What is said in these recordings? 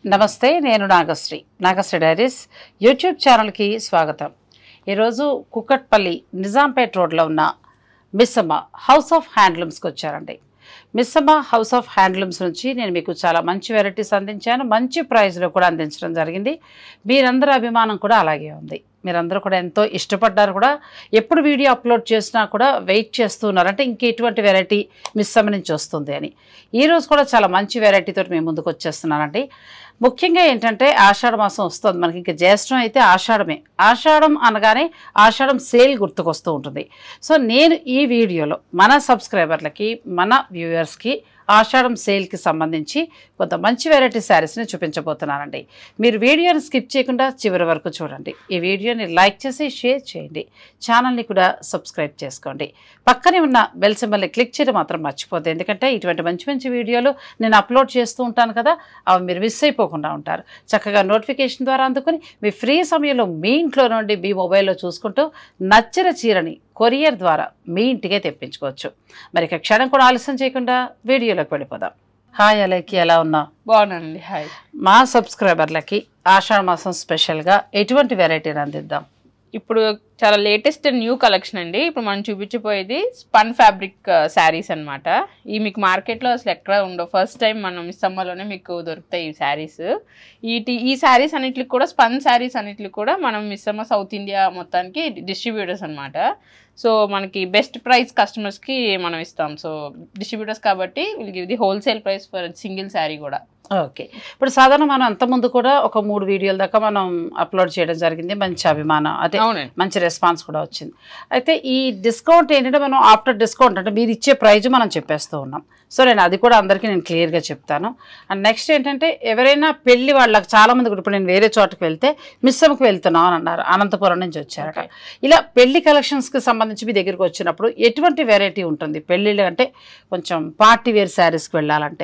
నమస్తే నేను Nagasri Nagasri diaries YouTube ఛానల్కి స్వాగతం ఈరోజు కుక్కట్పల్లి నిజాంపేట్ రోడ్లో ఉన్న మిస్సమ్మ హౌస్ ఆఫ్ హ్యాండ్లూమ్స్కి వచ్చారండి మిస్సమ్మ హౌస్ ఆఫ్ హ్యాండ్లూమ్స్ నుంచి నేను మీకు చాలా మంచి వెరైటీస్ అందించాను మంచి ప్రైస్లో కూడా అందించడం జరిగింది మీరందరి అభిమానం కూడా అలాగే ఉంది మీరందరూ కూడా ఎంతో ఇష్టపడ్డారు కూడా ఎప్పుడు వీడియో అప్లోడ్ చేసినా కూడా వెయిట్ చేస్తున్నారు అంటే ఇంక ఎటువంటి వెరైటీ మిస్సమ్మ నుంచి వస్తుంది అని ఈ రోజు కూడా చాలా మంచి వెరైటీతో మేము ముందుకు వచ్చేస్తున్నానండి ముఖ్యంగా ఏంటంటే ఆషాఢ మాసం వస్తుంది మనకి ఇంకా జ్యేష్ఠం అయితే ఆషాఢమే ఆషాఢం అనగానే ఆషాఢం సేల్ గుర్తుకొస్తూ ఉంటుంది సో నేను ఈ వీడియోలో మన సబ్స్క్రైబర్లకి మన వ్యూవర్స్కి ఆషాఢం సేల్కి సంబంధించి కొంత మంచి వెరైటీ శారీస్ని చూపించబోతున్నానండి మీరు వీడియోని స్కిప్ చేయకుండా చివరి వరకు చూడండి ఈ వీడియోని లైక్ చేసి షేర్ చేయండి ఛానల్ని కూడా సబ్స్క్రైబ్ చేసుకోండి పక్కనే ఉన్న బెల్ సింబల్ని క్లిక్ చేయడం మాత్రం మర్చిపోద్దు ఎందుకంటే ఇటువంటి మంచి మంచి వీడియోలు నేను అప్లోడ్ చేస్తూ ఉంటాను కదా అవి మీరు మిస్ అయిపోకుండా ఉంటారు చక్కగా నోటిఫికేషన్ ద్వారా అందుకుని మీ ఫ్రీ సమయంలో మీ ఇంట్లో నుండి మీ మొబైల్లో చూసుకుంటూ నచ్చిన చీరని కొరియర్ ద్వారా మీ ఇంటికే తెప్పించుకోవచ్చు మరి ఇక క్షణం కూడా ఆలస్యం చేయకుండా వీడియోలోకి వెళ్ళిపోదాం హాయ్ అలైకి ఎలా ఉన్నా బాగున్నానండి హాయ్ మా సబ్స్క్రైబర్లకి ఆషాఢ మాసం స్పెషల్గా ఎటువంటి వెరైటీని అందిద్దాం ఇప్పుడు చాలా లేటెస్ట్ న్యూ కలెక్షన్ అండి ఇప్పుడు మనం చూపించబోయేది స్పన్ ఫ్యాబ్రిక్ శారీస్ అన్నమాట ఈ మీకు మార్కెట్లో అసలు ఎక్కడ ఉండవు ఫస్ట్ టైం మనం మిస్సమ్మలోనే మీకు దొరుకుతాయి ఈ శారీస్ ఈ టి- ఈ శారీస్ అన్నిటికి కూడా స్పన్ శారీస్ అన్నిటికి కూడా మనం మిస్సమ్మ సౌత్ ఇండియా మొత్తానికి డిస్ట్రిబ్యూటర్స్ అన్నమాట సో మనకి బెస్ట్ ప్రైస్ కస్టమర్స్కి మనం ఇస్తాం సో డిస్ట్రిబ్యూటర్స్ కాబట్టి వీళ్ళకి ఇది wholesale price for single sari కూడా ఓకే ఇప్పుడు సాధారణ మనం అంతకుముందు కూడా ఒక మూడు వీడియోల దాకా మనం అప్లోడ్ చేయడం జరిగింది మంచి అభిమానం అదే అవునండి మంచి రెస్పాన్స్ కూడా వచ్చింది అయితే ఈ డిస్కౌంట్ ఏంటంటే మనం ఆఫ్టర్ డిస్కౌంట్ అంటే మీరు ఇచ్చే ప్రైజ్ మనం చెప్పేస్తూ ఉన్నాం సో నేను అది కూడా అందరికీ నేను క్లియర్గా చెప్తాను అండ్ నెక్స్ట్ ఏంటంటే ఎవరైనా పెళ్లి వాళ్ళకి చాలామంది కూడా ఇప్పుడు నేను వేరే చోటకి వెళ్తే మిస్సమ్కి వెళ్తున్నాం అని అన్నారు అనంతపురం నుంచి వచ్చారట Okay. ఇలా పెళ్లి కలెక్షన్స్కి సంబంధించి మీ దగ్గరికి వచ్చినప్పుడు ఎటువంటి వెరైటీ ఉంటుంది పెళ్ళిళ్ళు అంటే కొంచెం పార్టీ వేర్ శారీస్కి వెళ్ళాలంటే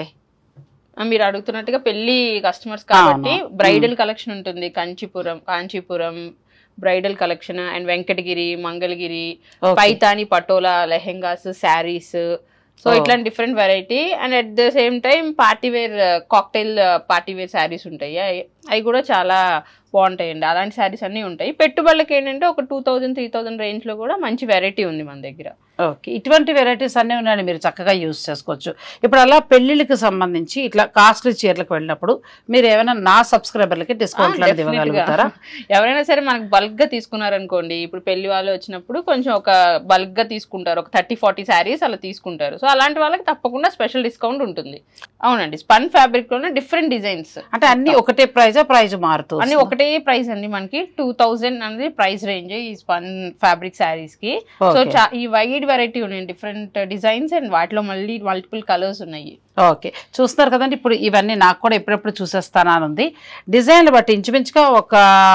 ఆ, మీరు అడుగుతున్నట్టుగా పెళ్లి కస్టమర్స్ కాబట్టి అవును. బ్రైడల్ కలెక్షన్ ఉంటుంది Kanchipuram Kanchipuram bridal collection and Venkatagiri Mangalagiri Okay. Paithani Patola lehengas saris so Oh. ఇట్లాంటి different variety and at the same time party wear cocktail party wear saris ఉంటాయి అవి- అవి కూడా చాలా బాగుంటాయండి అలాంటి శారీస్ అన్నీ ఉంటాయి పెట్టుబడులకి ఏంటంటే ఒక టూ థౌజండ్ త్రీ థౌజండ్ రేంజ్లో కూడా మంచి వెరైటీ ఉంది మన దగ్గర ఓకే ఇటువంటి వెరైటీస్ అన్నీ ఉన్నాయండి మీరు చక్కగా యూస్ చేసుకోవచ్చు ఇప్పుడు అలా పెళ్ళిళ్ళకి సంబంధించి ఇట్లా కాస్ట్లీ చీరలకు వెళ్ళినప్పుడు మీరు ఏమైనా నా సబ్స్క్రైబర్లకి డిస్కౌంట్ ఆ, definitely గా. ఇవ్వగలుగుతారా ఎవరైనా సరే మనకు బల్క్ గా తీసుకున్నారనుకోండి ఇప్పుడు పెళ్లి వాళ్ళు వచ్చినప్పుడు కొంచెం ఒక బల్క్ గా తీసుకుంటారు ఒక థర్టీ ఫార్టీ శారీస్ అలా తీసుకుంటారు సో అలాంటి వాళ్ళకి తప్పకుండా స్పెషల్ డిస్కౌంట్ ఉంటుంది అవునండి స్పన్ ఫ్యాబ్రిక్ లోనే డిఫరెంట్ డిజైన్స్ అంటే అన్ని ఒకటే ప్రైజ్ ప్రైజ్ మారుతూ అన్ని ఒకటే ప్రైస్ అండి మనకి టూ థౌజండ్ అనేది ప్రైస్ రేంజ్ ఈ స్పన్ ఫ్యాబ్రిక్ శారీస్ కి సో Okay. ఈ వైడ్ వెరైటీ ఉన్నాయి డిఫరెంట్ డిజైన్స్ అండ్ వాటిలో మళ్ళీ మల్టిపుల్ కలర్స్ ఉన్నాయి ఓకే చూస్తున్నారు కదండి ఇప్పుడు ఇవన్నీ నాకు కూడా ఎప్పుడెప్పుడు చూసేస్తానని ఉంది డిజైన్లు బట్టి ఇంచుమించుగా ఒక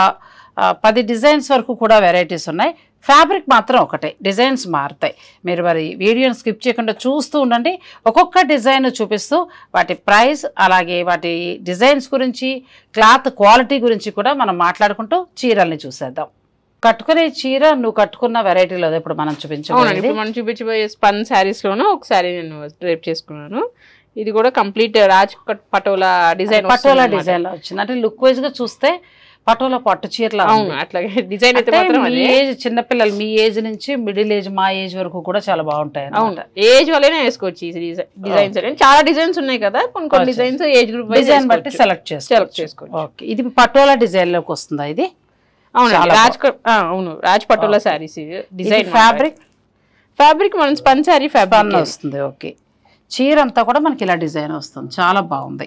ఆ, పది డిజైన్స్ వరకు కూడా వెరైటీస్ ఉన్నాయి ఫ్యాబ్రిక్ మాత్రం ఒకటే డిజైన్స్ మారుతాయి మీరు మరి వీడియోని స్కిప్ చేయకుండా చూస్తూ ఉండండి ఒక్కొక్క డిజైన్ చూపిస్తూ వాటి ప్రైస్ అలాగే వాటి డిజైన్స్ గురించి క్లాత్ క్వాలిటీ గురించి కూడా మనం మాట్లాడుకుంటూ చీరల్ని చూసేద్దాం కట్టుకునే చీర నువ్వు కట్టుకున్న వెరైటీలో ఇప్పుడు మనం అవునండి చూపించబోయేది ఇప్పుడు మనం చూపించబోయే స్పన్ శారీస్ లోనే ఒక శారీ నేను డ్రేప్ చేసుకున్నాను ఇది కూడా complete Rajkot Patola design Patola design లో వచ్చింది అంటే లుక్ వైజ్ గా చూస్తే పటోలా పట్టు చీరలా ఉంది. అవును అట్లాగే డిజైన్ అయితే అంటే మాత్రం మీ అదే ఏజ్ చిన్నపిల్లలు మీ ఏజ్ నుంచి మిడిల్ ఏజ్ మా ఏజ్ వరకు కూడా చాలా బాగుంటాయి అవును అన్నమాట. ఏజ్ వల్లనే వేసుకోవచ్చు ఈ డిజైన్స్ అనేవి. చాలా డిజైన్స్ ఉన్నాయి కదా కొన్ని కొన్ని Okay. Designs age group design బట్టి సెలెక్ట్ సెలెక్ట్ చేసుకోవచ్చు చేసుకోవచ్చు ఓకే ఇది పటోలా డిజైన్ లోకి వస్తుందా ఇది అవును చాలా రాజ్ కట్- ఆ, అవును Raj Patola saris design fabric fabric మనం స్పన్ శారీ పన్ను ఫ్యాబ్రిక్ వస్తుంది ఓకే చీర అంతా కూడా మనకి ఇలా డిజైన్ వస్తుంది చాలా బాగుంది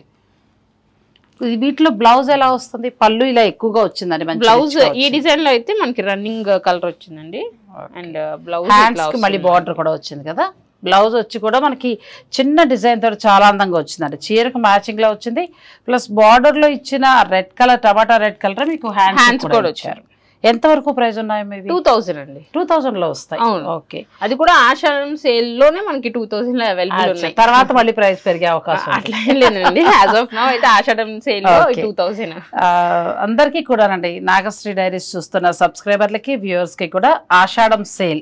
ఇది వీటిలో బ్లౌజ్ ఎలా వస్తుంది పళ్ళు ఇలా ఎక్కువగా వచ్చిందండి మంచి బ్లౌజ్ ఈ డిజైన్ లో అయితే మనకి రన్నింగ్ కలర్ వచ్చిందండి అండ్ బ్లౌజ్ హ్యాండ్స్ కి మళ్ళీ బార్డర్ కూడా వచ్చింది కదా బ్లౌజ్ వచ్చి కూడా మనకి చిన్న డిజైన్ తోటి చాలా అందంగా వచ్చిందండి చీరకు మ్యాచింగ్ లో వచ్చింది ప్లస్ బార్డర్ లో ఇచ్చిన red colour tomato red colour మీకు హ్యాండ్స్ Hands కూడా కూడా వచ్చారు ఎంత వరకు ప్రైస్ ఉన్నాయి మీవి టూ థౌసండ్ అండి టూ థౌసండ్ లో వస్తాయి అవును. ఓకే అది కూడా ఆషాఢం సేల్ లోనే మనకి టూ థౌసండ్ లో అవైలబుల్ ఉన్నాయి తర్వాత మళ్ళీ ప్రైస్ పెరిగే అవకాశం ఉంది. అట్లా ఏం లేదండి యాజ్ ఆఫ్ నౌ అయితే ఆషాఢం సేల్ లో Okay. టూ థౌసండ్ ఆ, అందరికీ కూడానండి నాగశ్రీ డైరీస్ చూస్తున్న సబ్స్క్రైబర్లకి వ్యూవర్స్కి కూడా Ashadham sale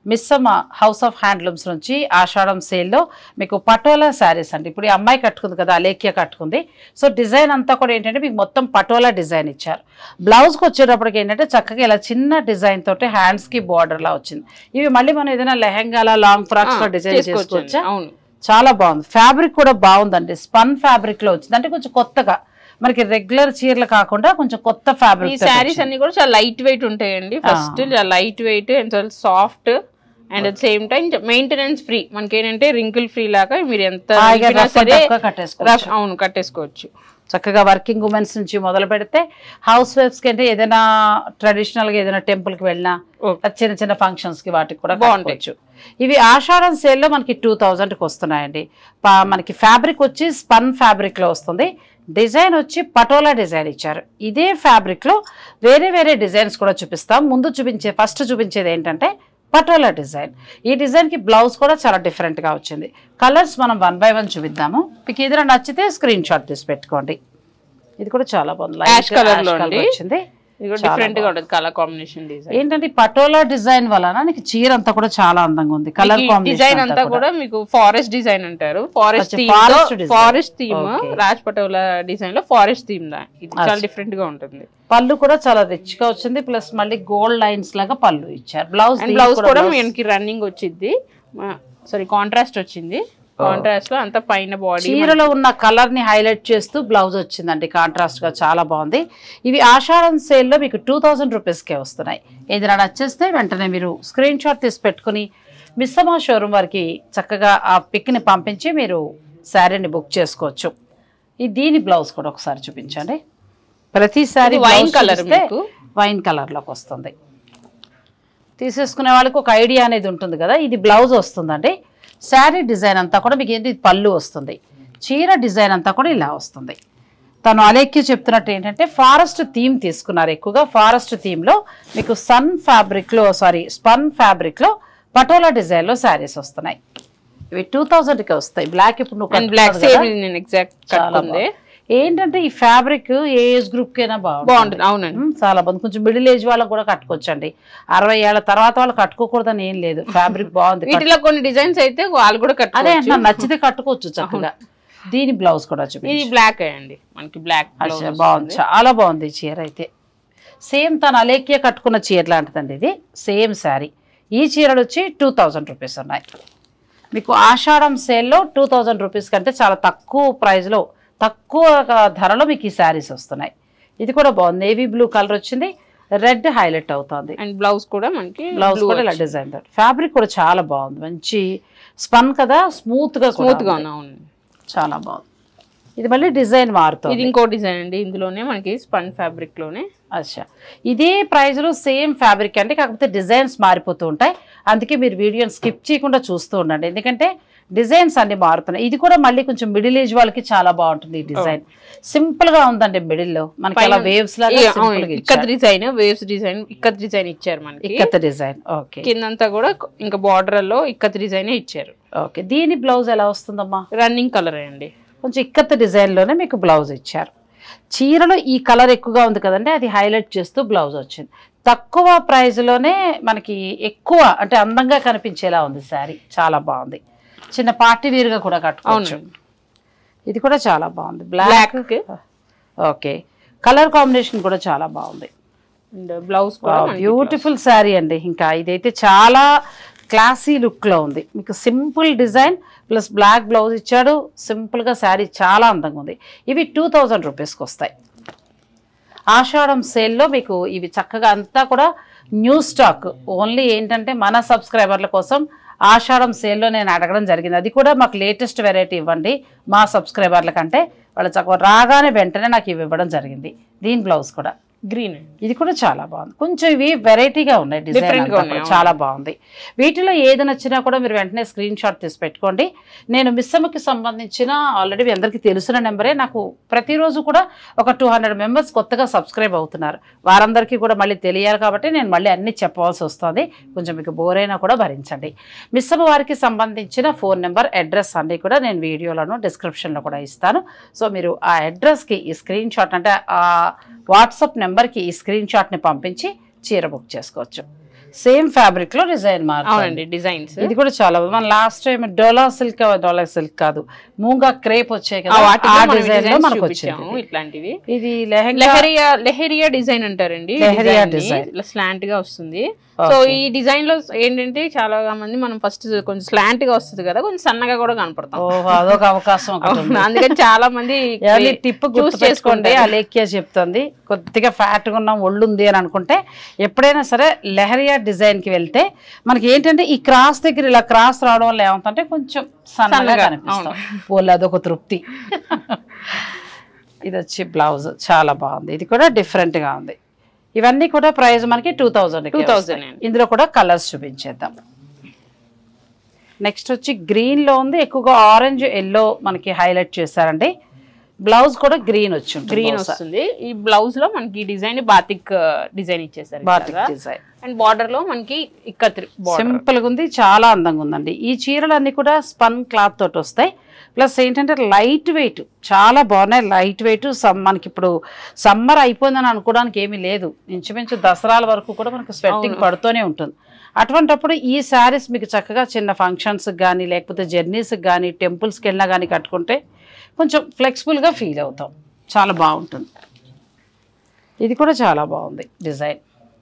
Missamma house of handlooms నుంచి ఆషాఢం సేల్లో మీకు పటోలా శారీస్ అండి ఇప్పుడు ఈ అమ్మాయి కట్టుకుంది కదా అలేఖ్య కట్టుకుంది సో డిజైన్ అంతా కూడా ఏంటంటే మీకు మొత్తం పటోలా డిజైన్ ఇచ్చారు బ్లౌజ్కి వచ్చేటప్పటికి ఏంటంటే చక్కగా ఇలా చిన్న డిజైన్ తోటి హ్యాండ్స్కి లా వచ్చింది ఇవి మళ్ళీ మనం ఏదైనా లెహెంగాల లాంగ్ ఫ్రాక్స్ లో డిజైన్ చేసుకోవచ్చండి. చేసుకోవచ్చా అవును చాలా బాగుంది ఫ్యాబ్రిక్ కూడా బాగుందండి స్పన్ ఫ్యాబ్రిక్ లో వచ్చింది అంటే కొంచెం కొత్తగా మనకి రెగ్యులర్ చీరలు కాకుండా కొంచెం కొత్త ఈ ఫ్యాబ్రిక్ శారీస్ అన్ని కూడా చాలా లైట్ వెయిట్ ఉంటాయండి ఫస్ట్ చాలా లైట్ వెయిట్ అండ్ చాలా soft and at same time maintenance free మనకి ఏంటంటే రింకిల్ ఫ్రీ లాగా మీరు ఎంత నింపినా సరే కట్టేసుకోవచ్చు రఫ్- అవును కట్టేసుకోవచ్చు చక్కగా వర్కింగ్ ఉమెన్స్ నుంచి మొదలు పెడితే హౌస్ వైఫ్స్ కి అంటే ఏదైనా ట్రెడిషనల్ గా ఏదైనా టెంపుల్ కి వెళ్ళినా Okay. చిన్న చిన్న ఫంక్షన్స్ కి వాటికి కూడా బాగుంటాయి. బాగుంటాయి ఇవి ఆషాఢం సేల్ లో మనకి టూ థౌజండ్ కి వస్తున్నాయండి పా- మనకి ఫ్యాబ్రిక్ వచ్చి స్పన్ ఫ్యాబ్రిక్ లో వస్తుంది డిజైన్ వచ్చి పటోలా డిజైన్ ఇచ్చారు ఇదే ఫ్యాబ్రిక్ లో వేరే వేరే డిజైన్స్ కూడా చూపిస్తాం ముందు చూపించే ఫస్ట్ చూపించేది ఏంటంటే పటోలా డిజైన్ ఈ డిజైన్ కి బ్లౌజ్ కూడా చాలా డిఫరెంట్ గా వచ్చింది కలర్స్ మనం వన్ బై వన్ చూపిద్దాము మీకు ఏదైనా నచ్చితే స్క్రీన్ షాట్ తీసి పెట్టుకోండి ఇది కూడా చాలా బాగుంది Light Ash colour ash లో colour అండి. వచ్చింది ఇది కూడా చాలా డిఫరెంట్ గా ఉంటుంది కలర్ కాంబినేషన్ డిజైన్ ఏంటంటే ఈ పటోలా డిజైన్ వలన నీకు చీర అంతా కూడా చాలా అందంగా ఉంది కలర్ డిజైన్ అంతా కూడా మీకు ఫారెస్ట్ డిజైన్ అంటారు ఫారెస్ట్ అచ్చా, theme forest design. Forest theme Okay. Raj Patola design లో ఫారెస్ట్ థీమ్ దా ఇది చాలా అచ్చా. డిఫరెంట్ గా ఉంటుంది పళ్ళు కూడా చాలా రిచ్ గా వచ్చింది ప్లస్ మళ్ళీ గోల్డ్ లైన్స్ లాగా పళ్ళు ఇచ్చారు బ్లౌజ్ అండ్ బ్లౌజ్ కూడా మనకి రన్నింగ్ వచ్చింది సారీ కాంట్రాస్ట్ వచ్చింది కాంట్రాస్ట్ లో అంతా పైన బాడీ చీరలో ఉన్న కలర్ ని హైలైట్ చేస్తూ బ్లౌజ్ వచ్చిందండి కాంట్రాస్ట్ గా చాలా బాగుంది ఇవి ఆషాఢం సేల్ లో మీకు టూ థౌజండ్ రూపీస్కే వస్తున్నాయి ఏదైనా నచ్చేస్తే వెంటనే మీరు స్క్రీన్ షాట్ తీసి పెట్టుకుని మిస్సమా షోరూమ్ వారికి చక్కగా ఆ పిక్ ని పంపించి మీరు శారీని బుక్ చేసుకోవచ్చు ఈ దీని బ్లౌజ్ కూడా ఒకసారి చూపించండి ప్రతి శారీ ఇది wine colour మీకు. వైన్ కలర్ లోకి వస్తుంది తీసేసుకునే వాళ్ళకి ఒక ఐడియా అనేది ఉంటుంది కదా ఇది బ్లౌజ్ వస్తుందండి శారీ డిజైన్ అంతా కూడా మీకు ఏంటి ఇది పళ్ళు వస్తుంది చీర డిజైన్ అంతా కూడా ఇలా వస్తుంది తను అలేఖ్య చెప్తున్నట్టు ఏంటంటే ఫారెస్ట్ థీమ్ తీసుకున్నారు ఎక్కువగా ఫారెస్ట్ థీమ్లో మీకు సన్ ఫ్యాబ్రిక్లో సారీ స్పన్ ఫ్యాబ్రిక్లో పటోలా డిజైన్లో శారీస్ వస్తున్నాయి ఇవి టూ థౌజండ్కి వస్తాయి బ్లాక్ ఇప్పుడు నువ్వు అండ్ బ్లాక్ కట్టుకున్నావు సేమ్ కదా, నేను ఎగ్జాక్ట్ చాలా కట్టుకుంది బాగుంది. ఏంటంటే ఈ ఫ్యాబ్రిక్ ఏ ఏజ్ గ్రూప్ కైనా బాగుంటుంది బాగుంటుంది అవునండి ఉమ్, చాలా బాగుంది కొంచెం మిడిల్ ఏజ్ వాళ్ళకి కూడా కట్టుకోవచ్చండి అరవై ఏళ్ళ తర్వాత వాళ్ళు కట్టుకోకూడదని ఏం లేదు ఫ్యాబ్రిక్ బాగుంది వీటిలో కొన్ని డిజైన్స్ అయితే వాళ్ళు కూడా అదే కట్టుకోవచ్చు అంటున్నా నచ్చితే కట్టుకోవచ్చు చక్కగా దీని బ్లౌజ్ కూడా చూపించు ఇది బ్లాక్ అండి మనకి బ్లాక్ అచ్చా, బాగుంది చాలా బాగుంది ఈ చీర అయితే సేమ్ తను అలేఖ్య కట్టుకున్న చీర లాంటిదండి ఇది సేమ్ శారీ ఈ చీరలు వచ్చి టూ థౌజండ్ రూపీస్ ఉన్నాయి మీకు ఆషాఢం సేల్లో టూ థౌజండ్ రూపీస్ కంటే చాలా తక్కువ ప్రైస్లో తక్కువ ధరలో మీకు ఈ శారీస్ వస్తున్నాయి ఇది కూడా బాగుంది నేవీ బ్లూ కలర్ వచ్చింది రెడ్ హైలైట్ అవుతుంది అండ్ బ్లౌజ్ కూడా మనకి బ్లౌజ్ కూడా ఇలా డిజైన్ తోటి ఫ్యాబ్రిక్ కూడా చాలా బాగుంది మంచి స్పన్ కదా స్మూత్ గా స్మూత్ గా ఉంది. ఉంది అవును చాలా బాగుంది ఇది మళ్ళీ డిజైన్ మారుతుంది ఇది ఇంకో డిజైన్ అండి ఇందులోనే మనకి స్పన్ ఫ్యాబ్రిక్ లోనే అచ్చా ఇదే ప్రైస్లో సేమ్ ఫ్యాబ్రిక్ అంటే కాకపోతే డిజైన్స్ మారిపోతూ ఉంటాయి అందుకే మీరు వీడియోని స్కిప్ చేయకుండా చూస్తూ ఉండండి ఎందుకంటే డిజైన్స్ అన్ని మారుతున్నాయి ఇది కూడా మళ్ళీ కొంచెం మిడిల్ ఏజ్ వాళ్ళకి చాలా బాగుంటుంది ఈ డిజైన్ సింపుల్ గా ఉందండి మిడిల్ లో మనకి అలా పైన- వేవ్స్ లాగా ఈ- అవును, సింపుల్ గా ఇక్కత్ ఇచ్చారు. Design waves design ikat design ఇచ్చారు మనకి ఇక్కత డిజైన్ ఓకే కిందంతా కూడా ఇంకా బార్డర్ లో ఇక్కత్ డిజైన్ ఇచ్చారు ఓకే దీని బ్లౌజ్ ఎలా వస్తుందమ్మా రన్నింగ్ కలర్ అండి కొంచెం ఇక్కత డిజైన్లోనే మీకు బ్లౌజ్ ఇచ్చారు చీరలో ఈ కలర్ ఎక్కువగా ఉంది కదండి అది హైలైట్ చేస్తూ బ్లౌజ్ వచ్చింది తక్కువ ప్రైస్లోనే మనకి ఎక్కువ అంటే అందంగా కనిపించేలా ఉంది శారీ చాలా బాగుంది చిన్న పార్టీ వేరుగా కూడా కట్టుకోవచ్చు అవును ఇది కూడా చాలా బాగుంది black black okay colour combination కూడా చాలా బాగుంది అండ్ బ్లౌజ్ కూడా మనకి బ్యూటిఫుల్ శారీ అండి ఇంకా ఇదైతే చాలా క్లాసీ లుక్లో ఉంది మీకు simple design plus black blouse ఇచ్చాడు సింపుల్గా శారీ చాలా అందంగా ఉంది ఇవి టూ థౌజండ్ రూపీస్కి వస్తాయి ఆషాఢం సేల్లో మీకు ఇవి చక్కగా అంతా కూడా న్యూ స్టాక్ ఓన్లీ ఏంటంటే మన సబ్స్క్రైబర్ల కోసం ఆషాఢం సేల్లో నేను అడగడం జరిగింది అది కూడా మాకు లేటెస్ట్ వెరైటీ ఇవ్వండి మా సబ్స్క్రైబర్ల కంటే వాళ్ళు చక్కగా రాగానే వెంటనే నాకు ఇవి ఇవ్వడం జరిగింది దీని బ్లౌజ్ కూడా గ్రీన్ ఇది కూడా చాలా బాగుంది కొంచెం ఇవి వెరైటీగా ఉన్నాయి డిజైన్ Different గా అంతా ఉన్నాయి, కూడా చాలా బాగుంది వీటిలో ఏది నచ్చినా కూడా మీరు వెంటనే స్క్రీన్ షాట్ తీసి పెట్టుకోండి నేను మిస్సమ్మకి సంబంధించిన ఆల్రెడీ మీ అందరికీ తెలిసిన నెంబరే నాకు ప్రతిరోజు కూడా ఒక టూ హండ్రెడ్ మెంబర్స్ కొత్తగా సబ్స్క్రైబ్ అవుతున్నారు వారందరికీ కూడా మళ్ళీ తెలియాలి కాబట్టి నేను మళ్ళీ అన్ని చెప్పవలసి వస్తుంది కొంచెం మీకు బోర్ అయినా కూడా భరించండి మిస్సమ్మ వారికి సంబంధించిన ఫోన్ నెంబర్ అడ్రస్ అన్నీ కూడా నేను వీడియోలను డిస్క్రిప్షన్లో కూడా ఇస్తాను సో మీరు ఆ అడ్రస్కి ఈ స్క్రీన్ షాట్ అంటే ఆ వాట్సాప్ నెంబర్కి ఈ స్క్రీన్ షాట్ని పంపించి చీర బుక్ చేసుకోవచ్చు సేమ్ ఫ్యాబ్రిక్ లో డిజైన్ మారుతుంది అవునండి డిజైన్స్ ఇది కూడా చాలా బాగుంది. మన last time Dola silk Dola silk కాదు మూంగా క్రేప్ వచ్చాయి కదా ఆ డిజైన్ లో మనకు వచ్చింది ఇట్లాంటివి ఇది లెహంగా లెహరియా లెహరియా డిజైన్ అంటారండి లెహరియా Design ని. design. ఇట్లా స్లాంట్ గా వస్తుంది సో ఈ డిజైన్ లో ఏంటంటే చాలా మంది మనం ఫస్ట్ కొంచెం స్లాంట్ గా వస్తుంది కదా కొంచెం సన్నగా కూడా కనపడతాం ఓహో అదొక అవకాశం ఒకటి ఉంది. అందుకని చాలా మంది ఎవరి టిప్ చూస్ గుర్తు చేసుకోండి చేసుకుంటే అలేఖ్య చెప్తుంది కొద్దిగా ఫ్యాట్ గా ఉన్నాం ఒళ్ళు ఉంది అని అనుకుంటే ఎప్పుడైనా సరే లెహరియా డిజైన్ కి వెళ్తే మనకి ఏంటంటే ఈ క్రాస్ దగ్గర ఇలా క్రాస్ రావడం వల్ల ఏమవుతుందంటే కొంచెం సన్నగా సన్నగా, కనిపిస్తాం వాళ్ళు అదొక తృప్తి ఇది వచ్చి బ్లౌజ్ చాలా బాగుంది ఇది కూడా డిఫరెంట్ గా ఉంది ఇవన్నీ కూడా ప్రైస్ మనకి టూ థౌజండ్ 2000 అండి. ఇందులో కూడా కలర్స్ చూపించేద్దాం నెక్స్ట్ వచ్చి గ్రీన్ లో ఉంది ఎక్కువగా ఆరెంజ్ ఎల్లో మనకి హైలైట్ చేశారండి బ్లౌజ్ కూడా గ్రీన్ వచ్చి గ్రీన్ వస్తుంది ఈ బ్లౌజ్ లో మనకి డిజైన్ బాతిక్ డిజైన్ ఇచ్చేసారు బాటిక్ డిజైన్ అండ్ బార్డర్ లో మనకి ఇక్కత్రి బార్డర్ సింపుల్ గా ఉంది చాలా అందంగా ఉందండి ఈ చీరలన్నీ కూడా స్పన్ క్లాత్ తోటి వస్తాయి ప్లస్ ఏంటంటే లైట్ వెయిట్ చాలా బాగున్నాయి లైట్ వెయిట్ సమ్ మనకి ఇప్పుడు సమ్మర్ అయిపోయిందని అనుకోవడానికి ఏమీ లేదు ఇంచుమించు దసరాల వరకు కూడా మనకు స్వెట్టింగ్ పడుతూనే ఉంటుంది అటువంటప్పుడు ఈ శారీస్ మీకు చక్కగా చిన్న ఫంక్షన్స్కి కానీ లేకపోతే జర్నీస్కి కానీ టెంపుల్స్కి వెళ్ళినా కానీ కట్టుకుంటే కొంచెం ఫ్లెక్సిబుల్గా ఫీల్ అవుతాం చాలా బాగుంటుంది ఇది కూడా చాలా బాగుంది డిజైన్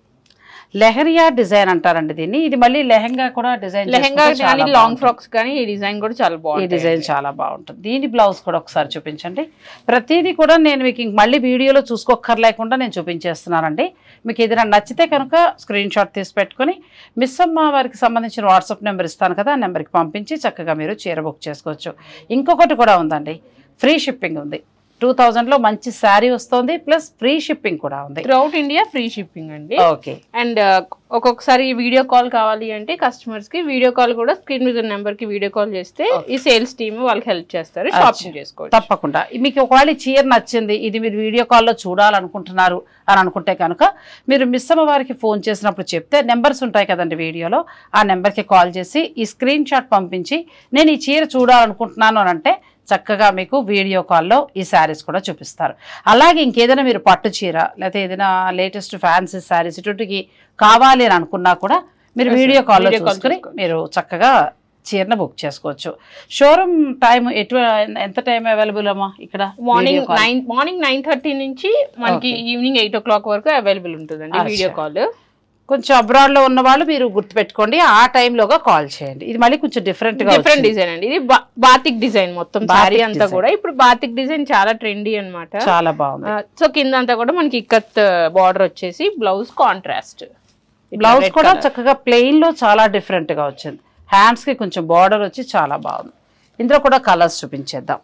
లెహరియా డిజైన్ అంటారండి దీన్ని ఇది మళ్ళీ లెహంగా కూడా డిజైన్ లెహంగా కానీ లాంగ్ ఫ్రాక్స్ కానీ ఈ డిజైన్ కూడా చాలా ఈ బాగుంది డిజైన్ చాలా బాగుంటుంది దీని బ్లౌజ్ కూడా ఒకసారి చూపించండి ప్రతిదీ కూడా నేను మీకు ఇంక మళ్ళీ వీడియోలో చూసుకోక్కర్లేకుండా నేను చూపించేస్తున్నానండి మీకు ఏదైనా నచ్చితే కనుక స్క్రీన్ షాట్ తీసి పెట్టుకొని మిస్ అమ్మ వారికి సంబంధించిన వాట్సాప్ నెంబర్ ఇస్తాను కదా ఆ నెంబర్కి పంపించి చక్కగా మీరు చీర బుక్ చేసుకోవచ్చు ఇంకొకటి కూడా ఉందండి ఫ్రీ షిప్పింగ్ ఉంది టూ థౌజండ్లో మంచి శారీ వస్తుంది ప్లస్ ఫ్రీ షిప్పింగ్ కూడా ఉంది త్రూఅవుట్ ఇండియా ఫ్రీ షిప్పింగ్ అండి ఓకే అండ్ ఒక్కొక్కసారి వీడియో కాల్ కావాలి అంటే కస్టమర్స్ కి వీడియో కాల్ కూడా స్క్రీన్ మీద నెంబర్ కి వీడియో కాల్ చేస్తే ఈ సేల్స్ టీమ్ వాళ్ళకి హెల్ప్ చేస్తారు షాపింగ్ చేసుకోవచ్చు తప్పకుండా మీకు ఒకవేళ ఈ చీర నచ్చింది ఇది మీరు వీడియో కాల్లో చూడాలనుకుంటున్నారు అని అనుకుంటే కనుక మీరు మిస్ అమ్మ వారికి ఫోన్ చేసినప్పుడు చెప్తే నెంబర్స్ ఉంటాయి కదండి వీడియోలో ఆ నెంబర్కి కాల్ చేసి ఈ స్క్రీన్ షాట్ పంపించి నేను ఈ చీర చూడాలనుకుంటున్నాను అని అంటే చక్కగా మీకు వీడియో కాల్లో ఈ శారీస్ కూడా చూపిస్తారు అలాగే ఇంకేదైనా మీరు పట్టు చీర లేకపోతే ఏదైనా లేటెస్ట్ ఫ్యాన్సీ శారీస్ ఇటువంటికి కావాలి అని అనుకున్నా కూడా మీరు Yes, sir. వీడియో కాల్లో Video call చూసుకుని చేసుకోవచ్చు. మీరు చక్కగా చీరను బుక్ చేసుకోవచ్చు షోరూమ్ టైం ఎటు ఎంత టైం అవైలబుల్ అమ్మా ఇక్కడ morning Video call. Nine morning nine thirty నుంచి మనకి Okay. Evening eight o'clock వరకు అవైలబుల్ ఉంటుందండి అచ్చా. వీడియో కాల్ కొంచెం అబ్రాడ్ లో ఉన్న వాళ్ళు మీరు గుర్తుపెట్టుకోండి ఆ టైంలోగా కాల్ చేయండి ఇది మళ్ళీ కొంచెం డిఫరెంట్ గా డిఫరెంట్ వచ్చింది. డిజైన్ అండి ఇది బా- బాతిక్ డిజైన్ మొత్తం బాతిక్ సారీ అంతా design. కూడా ఇప్పుడు బాతిక్ డిజైన్ చాలా ట్రెండీ అన్నమాట చాలా బాగుంది సో కింద అంతా కూడా మనకి ఇక్కత్ బార్డర్ వచ్చేసి బ్లౌజ్ కాంట్రాస్ట్ బ్లౌజ్ కూడా చక్కగా ప్లెయిన్ లో చాలా డిఫరెంట్ గా వచ్చింది హ్యాండ్స్ కి కొంచెం బార్డర్ వచ్చి చాలా బాగుంది ఇందులో కూడా కలర్స్ చూపించేద్దాం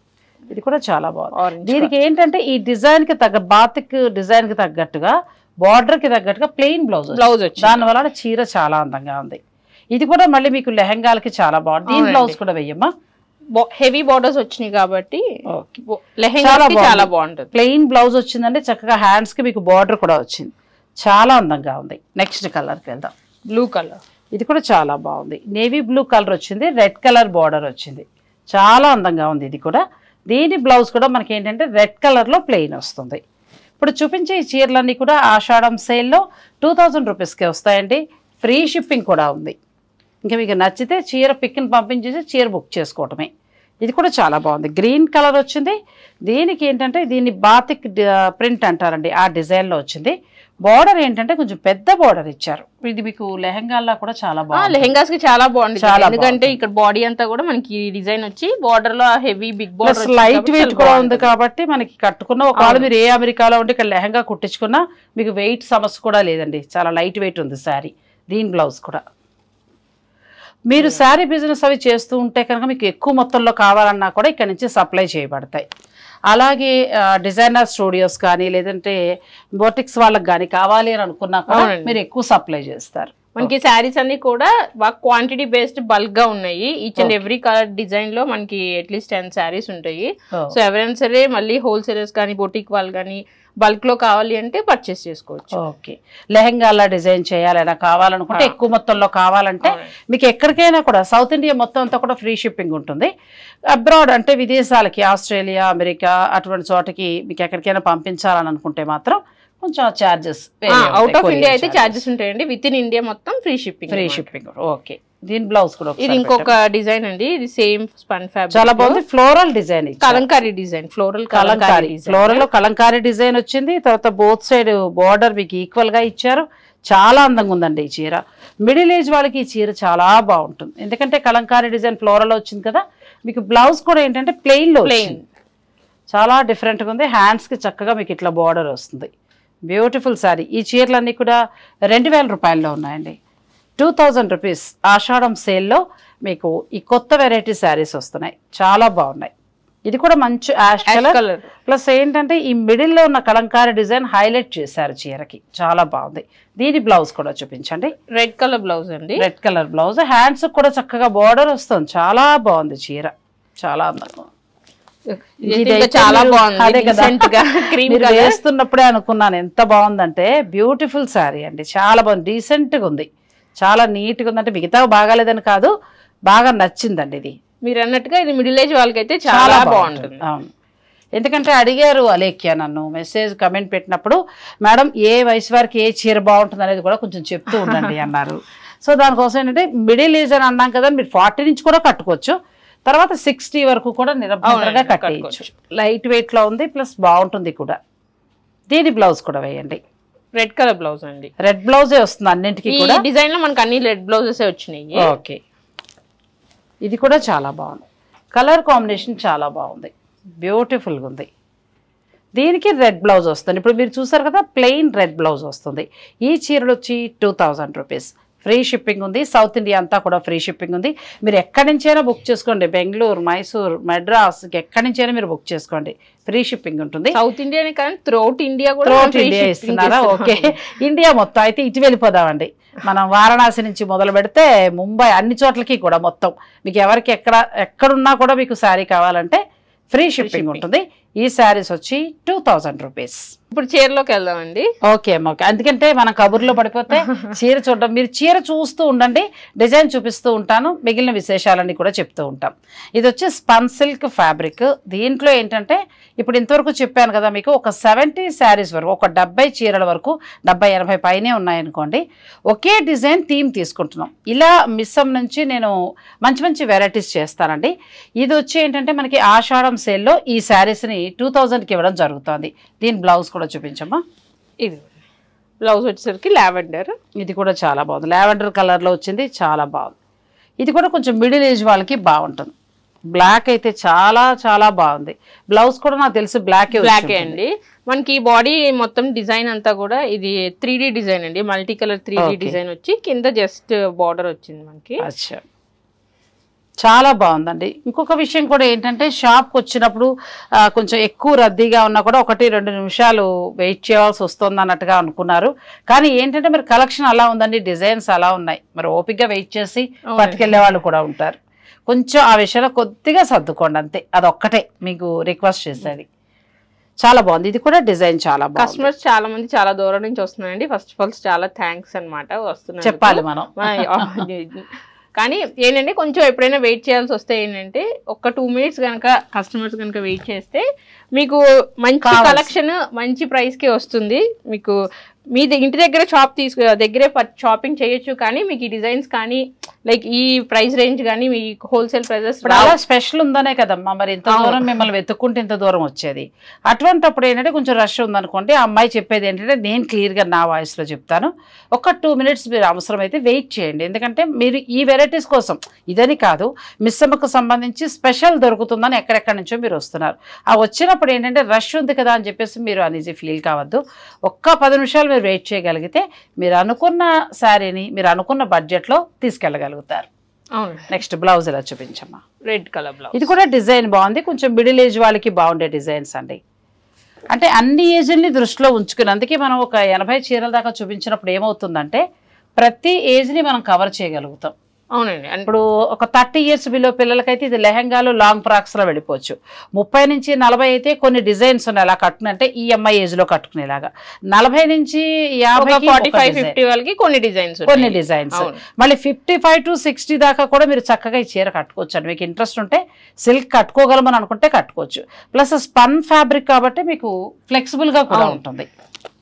ఇది కూడా చాలా బాగుంది ఆరెంజ్ దీనికి ఏంటంటే ఈ డిజైన్ కి తగ్గ బాతిక్ డిజైన్ కి తగ్గట్టుగా బార్డర్ కి తగ్గట్టుగా ప్లెయిన్ బ్లౌజ్ బ్లౌజ్ వచ్చి దాని వలన చీర చాలా అందంగా ఉంది ఇది కూడా మళ్ళీ మీకు లెహంగాలకి చాలా బాగుంది దీని అవునండి. బ్లౌజ్ కూడా వెయ్యమ్మా హెవీ బార్డర్స్ వచ్చినాయి కాబట్టి ఓకే లెహెంగా బాగుంది. చాలా బాగుంటుంది ప్లెయిన్ బ్లౌజ్ వచ్చిందంటే చక్కగా హ్యాండ్స్ కి మీకు బార్డర్ కూడా వచ్చింది చాలా అందంగా ఉంది నెక్స్ట్ కలర్కి వెళ్దాం బ్లూ కలర్ ఇది కూడా చాలా బాగుంది నేవీ బ్లూ కలర్ వచ్చింది రెడ్ కలర్ బార్డర్ వచ్చింది చాలా అందంగా ఉంది ఇది కూడా దీని బ్లౌజ్ కూడా మనకి ఏంటంటే రెడ్ కలర్లో ప్లెయిన్ వస్తుంది ఇప్పుడు చూపించే ఈ చీరలన్నీ కూడా ఆషాఢం సేల్లో టూ థౌజండ్ రూపీస్కే వస్తాయండి ఫ్రీ షిప్పింగ్ కూడా ఉంది ఇంకా మీకు నచ్చితే చీర పిక్ని పంపించేసి చీర బుక్ చేసుకోవటమే ఇది కూడా చాలా బాగుంది గ్రీన్ కలర్ వచ్చింది దీనికి ఏంటంటే దీన్ని బాతిక్ ప్రింట్ అంటారండి ఆ డిజైన్లో వచ్చింది బార్డర్ ఏంటంటే కొంచెం పెద్ద బార్డర్ ఇచ్చారు ఇది మీకు లెహంగాల్లో కూడా చాలా బాగుంది లెహెంగాస్ కి చాలా బాగుంది చాలా ఎందుకంటే ఇక్కడ బాడీ అంతా కూడా మనకి డిజైన్ వచ్చి బార్డర్ లో heavy big plus border light weight కూడా ఉంది కాబట్టి మనకి కట్టుకున్న ఒకవేళ మీరు ఏ అమెరికాలో ఉంటే ఇక్కడ లెహంగా కుట్టించుకున్నా మీకు వెయిట్ సమస్య కూడా లేదండి చాలా లైట్ వెయిట్ ఉంది శారీ దీని బ్లౌజ్ కూడా మీరు శారీ బిజినెస్ అవి చేస్తూ ఉంటే కనుక మీకు ఎక్కువ మొత్తంలో కావాలన్నా కూడా ఇక్కడ నుంచి సప్లై చేయబడతాయి అలాగే డిజైనర్ స్టూడియోస్ కానీ లేదంటే బోటిక్స్ వాళ్ళకి కానీ కావాలి అని అనుకున్నా కూడా అవునండి. మీరు ఎక్కువ సప్లై చేస్తారు మనకి శారీస్ అన్ని కూడా బాగా క్వాంటిటీ బేస్డ్ బల్క్ గా ఉన్నాయి each and every colour design లో మనకి అట్లీస్ట్ టెన్ శారీస్ ఉంటాయి Oh. సో ఎవరైనా సరే మళ్ళీ హోల్సేలర్స్ కానీ బొటిక్ వాళ్ళు కానీ బల్క్ లో కావాలి అంటే పర్చేస్ చేసుకోవచ్చు ఓకే లెహంగాలా డిజైన్ చేయాలైనా కావాలనుకుంటే ఆ. ఎక్కువ మొత్తంలో కావాలంటే అవునండి. మీకు ఎక్కడికైనా కూడా సౌత్ ఇండియా మొత్తం అంతా కూడా ఫ్రీ షిప్పింగ్ ఉంటుంది అబ్రాడ్ అంటే విదేశాలకి ఆస్ట్రేలియా అమెరికా అటువంటి చోటకి మీకు ఎక్కడికైనా పంపించాలని అనుకుంటే మాత్రం కొంచెం చార్జెస్ అవుట్ ఆఫ్ ఇండియా అయితే ఛార్జెస్ ఉంటాయండి విత్ ఇన్ ఇండియా మొత్తం free shipping free shipping okay దీని బ్లౌజ్ కూడా ఇది ఒకసారి ఇంకొక డిజైన్ అండి ఇది సేమ్ స్పన్ పెట్టండి. ఫ్యాబ్రిక్ చాలా బాగుంది floral design kalamkari design floral kalamkari floral లో కలంకారీ డిజైన్ వచ్చింది తర్వాత బోత్ సైడ్ బార్డర్ మీకు ఈక్వల్ గా ఇచ్చారు చాలా అందంగా ఉందండి ఈ చీర మిడిల్ ఏజ్ వాళ్ళకి ఈ చీర చాలా బాగుంటుంది ఎందుకంటే కలంకారీ డిజైన్ ఫ్లోరల్ వచ్చింది కదా మీకు బ్లౌజ్ కూడా ఏంటంటే ప్లెయిన్ లో Plain. వచ్చింది. చాలా డిఫరెంట్గా ఉంది హ్యాండ్స్కి చక్కగా మీకు ఇట్లా బార్డర్ వస్తుంది బ్యూటిఫుల్ శారీ ఈ చీరలన్నీ కూడా రెండు వేల రూపాయల్లో ఉన్నాయండి టూ థౌజండ్ రూపీస్ ఆషాఢం సేల్లో మీకు ఈ కొత్త వెరైటీ శారీస్ వస్తున్నాయి చాలా బాగున్నాయి ఇది కూడా మంచి యాష్ కలర్ కలర్ ప్లస్ ఏంటంటే ఈ మిడిల్లో ఉన్న కలంకారీ డిజైన్ హైలైట్ చేశారు చీరకి చాలా బాగుంది దీని బ్లౌజ్ కూడా చూపించండి రెడ్ కలర్ బ్లౌజ్ అండి రెడ్ కలర్ బ్లౌజ్ హ్యాండ్స్ కూడా చక్కగా బార్డర్ వస్తుంది చాలా బాగుంది చీర చాలా అందంగా ఉంది. ఇదైతే ఇదైతే ఇంకా చాలా మీరు- బాగుంది అదే కదా. Decent గా క్రీమ్ మీరు కలర్ వేస్తున్నప్పుడే అనుకున్నాను ఎంత బాగుందంటే బ్యూటిఫుల్ శారీ అండి చాలా బాగుంది డీసెంట్గా ఉంది చాలా నీట్గా ఉందంటే మిగతా బాగాలేదని కాదు బాగా నచ్చిందండి ఇది మీరు అన్నట్టుగా ఇది మిడిల్ ఏజ్ వాళ్ళకైతే చాలా బాగుంటుంది అవును ఎందుకంటే అడిగారు అలేఖ్య నన్ను మెసేజ్ కమెంట్ పెట్టినప్పుడు మేడం ఏ వయసు వారికి ఏ చీర బాగుంటుంది అనేది కూడా కొంచెం చెప్తూ ఉండండి అన్నారు సో దానికోసం ఏంటంటే మిడిల్ ఏజ్ అని అన్నాం కదా మీరు ఫార్టీ నుంచి కూడా కట్టుకోవచ్చు తర్వాత సిక్స్టీ వరకు కూడా నిరభ్యంతరంగా అవునండి, కట్టేయచ్చు లైట్ వెయిట్ లో ఉంది ప్లస్ బాగుంటుంది కూడా దీని బ్లౌజ్ కూడా వేయండి రెడ్ కలర్ బ్లౌజ్ అండి రెడ్ బ్లౌజే వస్తుంది అన్నింటికి ఈ కూడా డిజైన్ లో మనకు అన్ని రెడ్ బ్లౌజెస్ వచ్చినాయి ఓకే ఇది కూడా చాలా బాగుంది కలర్ కాంబినేషన్ చాలా బాగుంది బ్యూటిఫుల్గా ఉంది దీనికి రెడ్ బ్లౌజ్ వస్తుంది ఇప్పుడు మీరు చూసారు కదా ప్లెయిన్ రెడ్ బ్లౌజ్ వస్తుంది ఈ చీరలు వచ్చి two thousand rupees free shipping ఉంది సౌత్ ఇండియా అంతా కూడా ఫ్రీ షిప్పింగ్ ఉంది మీరు ఎక్కడి నుంచైనా బుక్ చేసుకోండి బెంగళూరు మైసూర్ మెడ్రాస్ ఎక్కడి నుంచైనా మీరు బుక్ చేసుకోండి ఫ్రీ షిప్పింగ్ ఉంటుంది సౌత్ ఇండియానే కానీ త్రూఅవుట్ ఇండియా కూడా త్రోట్ free ఇండియా shipping ఇస్తున్నారా ఇస్తున్నాం. ఓకే ఇండియా మొత్తం అయితే ఇటు వెళ్ళిపోదామండి మనం వారణాసి నుంచి మొదలు పెడితే ముంబై అన్ని చోట్లకి కూడా మొత్తం మీకు ఎవరికి ఎక్కడ ఎక్కడున్నా కూడా మీకు శారీ కావాలంటే ఫ్రీ షిప్పింగ్ shipping. ఉంటుంది ఈ శారీస్ వచ్చి టూ థౌజండ్ రూపీస్ ఇప్పుడు చీరలోకి వెళ్దామండి ఓకే అమ్మ ఓకే ఎందుకంటే మనం కబుర్లో పడిపోతే చీర చూడడం మీరు చీర చూస్తూ ఉండండి డిజైన్ చూపిస్తూ ఉంటాను మిగిలిన విశేషాలన్నీ కూడా చెప్తూ ఉంటాం ఇది వచ్చి స్పన్ సిల్క్ ఫ్యాబ్రిక్ దీంట్లో ఏంటంటే ఇప్పుడు ఇంతవరకు చెప్పాను కదా మీకు ఒక సెవెంటీ శారీస్ వరకు ఒక డెబ్బై చీరల వరకు డెబ్బై ఎనభై పైనే ఉన్నాయనుకోండి ఒకే డిజైన్ థీమ్ తీసుకుంటున్నాం ఇలా మిస్సం నుంచి నేను మంచి మంచి వెరైటీస్ చేస్తానండి ఇది వచ్చి ఏంటంటే మనకి ఆషాఢం సేల్లో ఈ శారీస్ని టూ థౌజండ్కి ఇవ్వడం జరుగుతుంది దీని బ్లౌజ్ కూడా చూపించమ్మా ఇది బ్లౌజ్ వచ్చేసరికి లావెండర్ ఇది కూడా చాలా బాగుంది లావెండర్ కలర్లో వచ్చింది చాలా బాగుంది ఇది కూడా కొంచెం మిడిల్ ఏజ్ వాళ్ళకి బాగుంటుంది బ్లాక్ అయితే చాలా చాలా బాగుంది బ్లౌజ్ కూడా నాకు తెలిసి బ్లాక్ బ్లాక్ అండి మనకి ఈ బాడీ మొత్తం డిజైన్ అంతా కూడా ఇది త్రీ డిజైన్ అండి multi colour three Okay. Design వచ్చి కింద జస్ట్ బార్డర్ వచ్చింది మనకి అచ్చా చాలా బాగుందండి ఇంకొక విషయం కూడా ఏంటంటే షాప్కి వచ్చినప్పుడు ఆ, కొంచెం ఎక్కువ రద్దీగా ఉన్నా కూడా ఒకటి రెండు నిమిషాలు వెయిట్ చేయాల్సి వస్తుంది అన్నట్టుగా అనుకున్నారు కానీ ఏంటంటే మరి కలెక్షన్ అలా ఉందండి డిజైన్స్ అలా ఉన్నాయి మరి ఓపిక్గా వెయిట్ చేసి అవునండి. పట్టుకెళ్లే వాళ్ళు కూడా ఉంటారు కొంచెం ఆ విషయంలో కొద్దిగా సర్దుకోండి అంతే అదొక్కటే మీకు రిక్వెస్ట్ చేసేది చాలా బాగుంది ఇది కూడా డిజైన్ చాలా బాగుంది కస్టమర్స్ చాలా మంది చాలా దూరం నుంచి వస్తున్నారండి ఫస్ట్ ఆఫ్ ఆల్ చాలా థ్యాంక్స్ అన్నమాట వస్తున్నారు చెప్పాలి మనం కానీ ఏంటంటే కొంచెం ఎప్పుడైనా వెయిట్ చేయాల్సి వస్తే ఏంటంటే ఒక టూ మినిట్స్ కనుక కస్టమర్స్ కనుక వెయిట్ చేస్తే మీకు మంచి కావాల్సి- కలెక్షన్ మంచి price కి వస్తుంది మీకు మీ ద- ఇంటి దగ్గర షాప్ తీసుకు దగ్గరే షాపింగ్ చేయొచ్చు కానీ మీకు ఈ డిజైన్స్ కానీ లైక్ ఈ ప్రైస్ రేంజ్ కానీ మీ హోల్సేల్ ప్రైజెస్ ఇప్పుడు అలా స్పెషల్ ఉందనే కదమ్మా మరి ఇంత అవును. దూరం మిమ్మల్ని వెతుక్కుంటే ఇంత దూరం వచ్చేది అటువంటప్పుడు ఏంటంటే కొంచెం రష్ ఉందనుకోండి ఆ అమ్మాయి చెప్పేది ఏంటంటే నేను క్లియర్గా నా వాయిస్లో చెప్తాను ఒక టూ మినిట్స్ మీరు అవసరమైతే వెయిట్ చేయండి ఎందుకంటే మీరు ఈ వెరైటీస్ కోసం ఇదని కాదు మిస్సమ్మకు సంబంధించి స్పెషల్ దొరుకుతుందని ఎక్కడెక్కడి నుంచో మీరు వస్తున్నారు ఆ వచ్చినప్పుడు ఏంటంటే రష్ ఉంది కదా అని చెప్పేసి మీరు అనీజీ ఫీల్ కావద్దు ఒక్క పది నిమిషాలు మీరు వెయిట్ చేయగలిగితే మీరు అనుకున్న శారీని మీరు అనుకున్న బడ్జెట్లో తీసుకెళ్ళగలుగుతారు అవును నెక్స్ట్ బ్లౌజ్ ఇలా చూపించమ్మా రెడ్ కలర్ బ్లౌజ్ ఇది కూడా డిజైన్ బాగుంది కొంచెం మిడిల్ ఏజ్ వాళ్ళకి బాగుండే డిజైన్స్ అండి అంటే అన్ని ఏజ్ని దృష్టిలో ఉంచుకుని అందుకే మనం ఒక ఎనభై చీరల దాకా చూపించినప్పుడు ఏమవుతుందంటే ప్రతి ఏజ్ని మనం కవర్ చేయగలుగుతాం అవునండి అంటే ఇప్పుడు ఒక థర్టీ ఇయర్స్ బిలో పిల్లలకైతే ఇది లెహంగాలు లాంగ్ ఫ్రాక్స్లో వెళ్ళిపోవచ్చు ముప్పై నుంచి నలభై అయితే కొన్ని డిజైన్స్ ఉన్నాయి అలా కట్టుకుని అంటే ఈ అమ్మాయి ఏజ్లో కట్టుకునేలాగా నలభై నుంచి యాభై ఒక ఫార్టీ ఫైవ్ ఫిఫ్టీ వాళ్ళకి కొన్ని డిజైన్స్ కొన్ని డిజైన్స్ అవును. మళ్ళీ ఫిఫ్టీ ఫైవ్ టు సిక్స్టీ దాకా కూడా మీరు చక్కగా ఈ చీర కట్టుకోవచ్చు అండి మీకు ఇంట్రెస్ట్ ఉంటే సిల్క్ కట్టుకోగలమని అనుకుంటే కట్టుకోవచ్చు ప్లస్ స్పన్ ఫ్యాబ్రిక్ కాబట్టి మీకు ఫ్లెక్సిబుల్ గా కూడా అవును. ఉంటుంది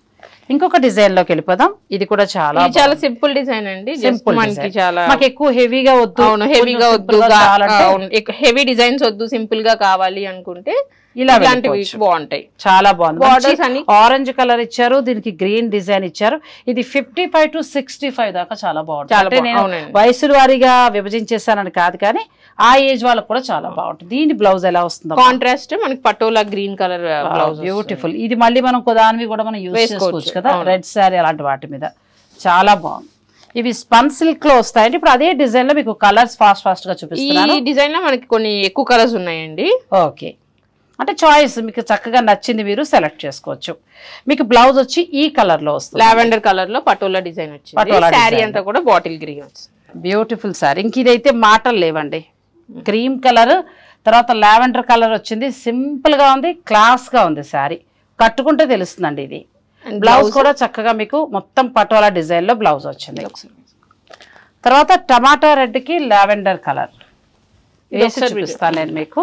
ఇంకొక డిజైన్ లోకి వెళ్ళిపోదాం ఇది కూడా చాలా ఇది చాలా సింపుల్ డిజైన్ అండి జస్ట్ Simple మనకి design. చాలా మాకు ఎక్కువ హెవీగా వద్దు అవును హెవీగా కొంచెం వద్దు simple గా కావాలంటే హెవీ డిజైన్స్ వద్దు సింపుల్ గా కావాలి అనుకుంటే ఇలా ఇలాంటివి వెళ్ళిపోవచ్చు. బాగుంటాయి చాలా బాగుంది Borders అని- ఆరెంజ్ కలర్ ఇచ్చారు దీనికి గ్రీన్ డిజైన్ ఇచ్చారు ఇది fifty five to sixty five దాకా చాలా బాగుంటుంది చాలా అంటే బా- నేను అవునండి. వయసుల వారీగా విభజించేసానని కాదు కానీ ఆ ఏజ్ వాళ్ళకి కూడా చాలా బాగుంటుంది దీని బ్లౌజ్ ఎలా వస్తుందో కాంట్రాస్ట్ మనకి patola green colour blouse beautiful ఇది మళ్ళీ మనం కొదానివి కూడా మనం యూజ్ వేసుకోవచ్చు. చేసుకోవచ్చు కదా అవును. రెడ్ శారీ అలాంటి వాటి మీద చాలా బాగుంది ఇవి స్పన్ సిల్క్ లో వస్తాయండి ఇప్పుడు అదే డిజైన్ లో మీకు కలర్స్ ఫాస్ట్ ఫాస్ట్ గా ఈ చూపిస్తున్నాను డిజైన్ లో మనకి కొన్ని ఎక్కువ కలర్స్ ఉన్నాయండి ఓకే అంటే చాయిస్ మీకు చక్కగా నచ్చింది మీరు సెలెక్ట్ చేసుకోవచ్చు మీకు బ్లౌజ్ వచ్చి ఈ కలర్ లో వస్తుంది లావెండర్ కలర్ లో పటోలా డిజైన్ వచ్చింది పటోలా శారీ design. అంతా కూడా బాటిల్ గ్రీన్ వచ్చింది బ్యూటిఫుల్ సారీ ఇంక ఇదైతే మాటలు లేవండి క్రీమ్ కలర్ తర్వాత లావెండర్ కలర్ వచ్చింది సింపుల్ గా ఉంది క్లాస్ గా ఉంది శారీ కట్టుకుంటే తెలుస్తుందండి ఇది And బ్లౌజ్ కూడా చక్కగా మీకు మొత్తం పటోలా డిజైన్ లో బ్లౌజ్ వచ్చింది తర్వాత టమాటా రెడ్ కి లావెండర్ కలర్ వేసి ఒకసారి చూపిస్తాను నేను మీకు